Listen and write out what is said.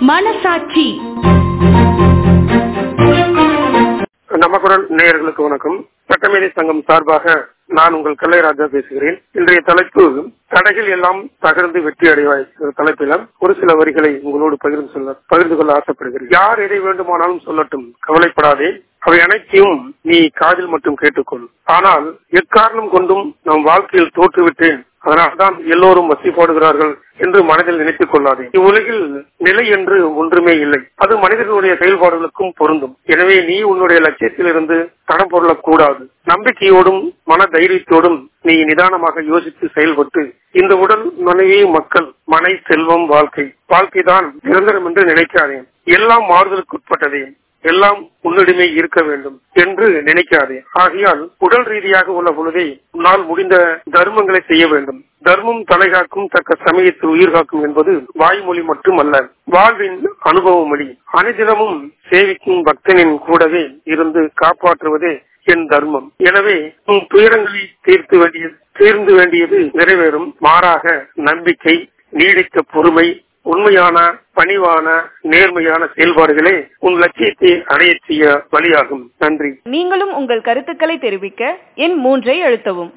மனசாட்சி நமக்குரல் நேயர்களுக்கு வணக்கம் சட்டமேதை சங்கம் சார்பாக நான் உங்கள் கல்லைராஜா பேசுகிறேன் இன்றைய தலைப்பு தடைகள் எல்லாம் தகர்ந்து வெற்றி அடைவாய் என்ற தலைப்பில் ஒரு சில வரிகளை உங்களோடு பகிர்ந்து சொல்ல பகிர்ந்து கொள்ள ஆசைப்படுகிறேன் யார் எதை வேண்டுமானாலும் சொல்லட்டும் கவலைப்படாதே அவை அனைத்தையும் நீ காதில் மட்டும் கேட்டுக்கொள் ஆனால் எக்காரணம் கொண்டும் நம் வாழ்க்கையில் தோற்றுவிட்டேன் அதனால்தான் எல்லோரும் வசி போடுகிறார்கள் என்று மனதில் நினைத்துக் கொள்ளாதே இவ்வுலகில் நிலை என்று ஒன்றுமே இல்லை அது மனிதர்களுடைய செயல்பாடுகளுக்கும் பொருந்தும் எனவே நீ உன்னுடைய லட்சியத்திலிருந்து தடம் பொருளக்கூடாது நம்பிக்கையோடும் மன தைரியத்தோடும் நீ நிதானமாக யோசித்து செயல்பட்டு இந்த உடல் மனைவி மக்கள் மனை செல்வம் வாழ்க்கை வாழ்க்கைதான் நிரந்தரம் என்று நினைக்காதே எல்லாம் மாறுதலுக்குட்பட்டதே எல்லாம் உன்னிடமே இருக்க வேண்டும் என்று நினைக்காதே ஆகையால் உடல் ரீதியாக உள்ள பொழுதே உன்னால் முடிந்த தர்மங்களை செய்ய வேண்டும் தர்மம் தலைகாக்கும் தக்க சமயத்தில் உயிர் காக்கும் என்பது வாய்மொழி மட்டுமல்ல வாழ்வின் அனுபவ மொழி அனுதினமும் சேவிக்கும் பக்தனின் கூடவே இருந்து காப்பாற்றுவதே என் தர்மம் எனவே உன் துயரங்களை தீர்த்து வேண்டியது தீர்ந்து வேண்டியது நிறைவேறும் மாறாக நம்பிக்கை நீடித்த பொறுமை உண்மையான பணிவான நேர்மையான செயல்பாடுகளே உன் லட்சியத்தை அடைய செய்ய வழியாகும் நன்றி நீங்களும் உங்கள் கருத்துக்களை தெரிவிக்க எண் மூன்றை அழுத்தவும்